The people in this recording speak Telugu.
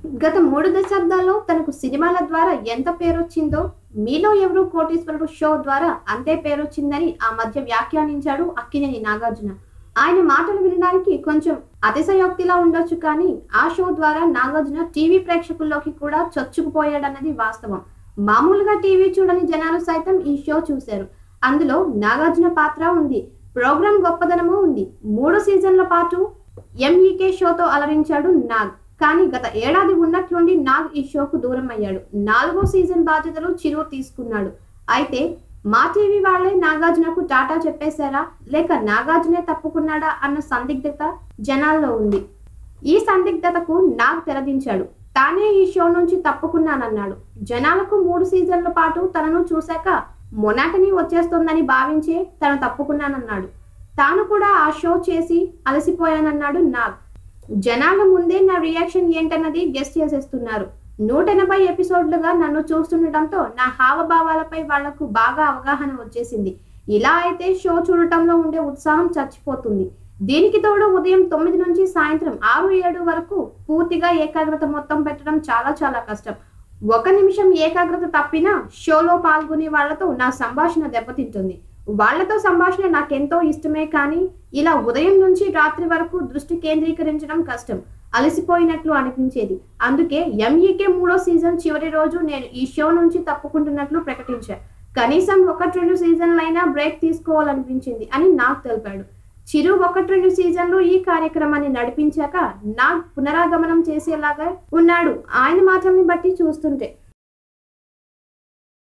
గత మూడు దశాబ్దాల్లో తనకు సినిమాల ద్వారా ఎంత పేరొచ్చిందో మీలో ఎవరు కోటీశ్వరుడు షో ద్వారా అంతే పేరొచ్చిందని ఆ మధ్య వ్యాఖ్యానించాడు అక్కినేని నాగార్జున ఆయన మాటలు వినడానికి కొంచెం అతిశయోక్తిలా ఉండొచ్చు కానీ ఆ షో ద్వారా నాగార్జున టీవీ ప్రేక్షకుల్లోకి కూడా చొచ్చుకుపోయాడన్నది వాస్తవం మామూలుగా టీవీ చూడని జనాలు సైతం ఈ షో చూశారు అందులో నాగార్జున పాత్ర ఉంది ప్రోగ్రాం గొప్పదనము ఉంది మూడు సీజన్ల పాటు ఎంఈకే షోతో అలరించాడు నాగ్ కానీ గత ఏడాది ఉన్నట్లుండి నాగ్ ఈ షోకు దూరం అయ్యాడు నాలుగో సీజన్ బాధ్యతలు చిరు తీసుకున్నాడు అయితే మా టీవీ వాళ్ళే నాగార్జునకు టాటా చెప్పేశారా లేక నాగార్జునే తప్పుకున్నాడా అన్న సందిగ్ధత జనాల్లో ఉంది ఈ సందిగ్ధతకు నాగ్ తెరదించాడు తానే ఈ షో నుంచి తప్పుకున్నానన్నాడు జనాలకు మూడు సీజన్ల పాటు తనను చూశాక మొనాటని వచ్చేస్తుందని భావించే తను తప్పుకున్నానన్నాడు తాను కూడా ఆ షో చేసి అలసిపోయానన్నాడు నాగ్ జనాల ముందే నా రియాక్షన్ ఏంటన్నది గెస్ట్ చేసేస్తున్నారు నూట ఎనభై ఎపిసోడ్లుగా నన్ను చూస్తుండటంతో నా హావభావాలపై వాళ్లకు బాగా అవగాహన వచ్చేసింది ఇలా అయితే షో చూడటంలో ఉండే ఉత్సాహం చచ్చిపోతుంది దీనికి తోడు ఉదయం తొమ్మిది నుంచి సాయంత్రం ఆరు ఏడు వరకు పూర్తిగా ఏకాగ్రత మొత్తం పెట్టడం చాలా చాలా కష్టం ఒక నిమిషం ఏకాగ్రత తప్పినా షోలో పాల్గొనే వాళ్లతో నా సంభాషణ దెబ్బతింటుంది వాళ్లతో సంభాషణ నాకెంతో ఇష్టమే కానీ ఇలా ఉదయం నుంచి రాత్రి వరకు దృష్టి కేంద్రీకరించడం కష్టం అలసిపోయినట్లు అనిపించేది అందుకే ఎంఈకే మూడో సీజన్ చివరి రోజు నేను ఈ షో నుంచి తప్పుకుంటున్నట్లు ప్రకటించా కనీసం ఒకటి రెండు సీజన్లైనా బ్రేక్ తీసుకోవాలనిపించింది అని నాకు తెలిపాడు చిరు ఒకటి రెండు సీజన్లు ఈ కార్యక్రమాన్ని నడిపించాక నాగ్ పునరాగమనం చేసేలాగా ఉన్నాడు ఆయన మాటల్ని బట్టి చూస్తుంటే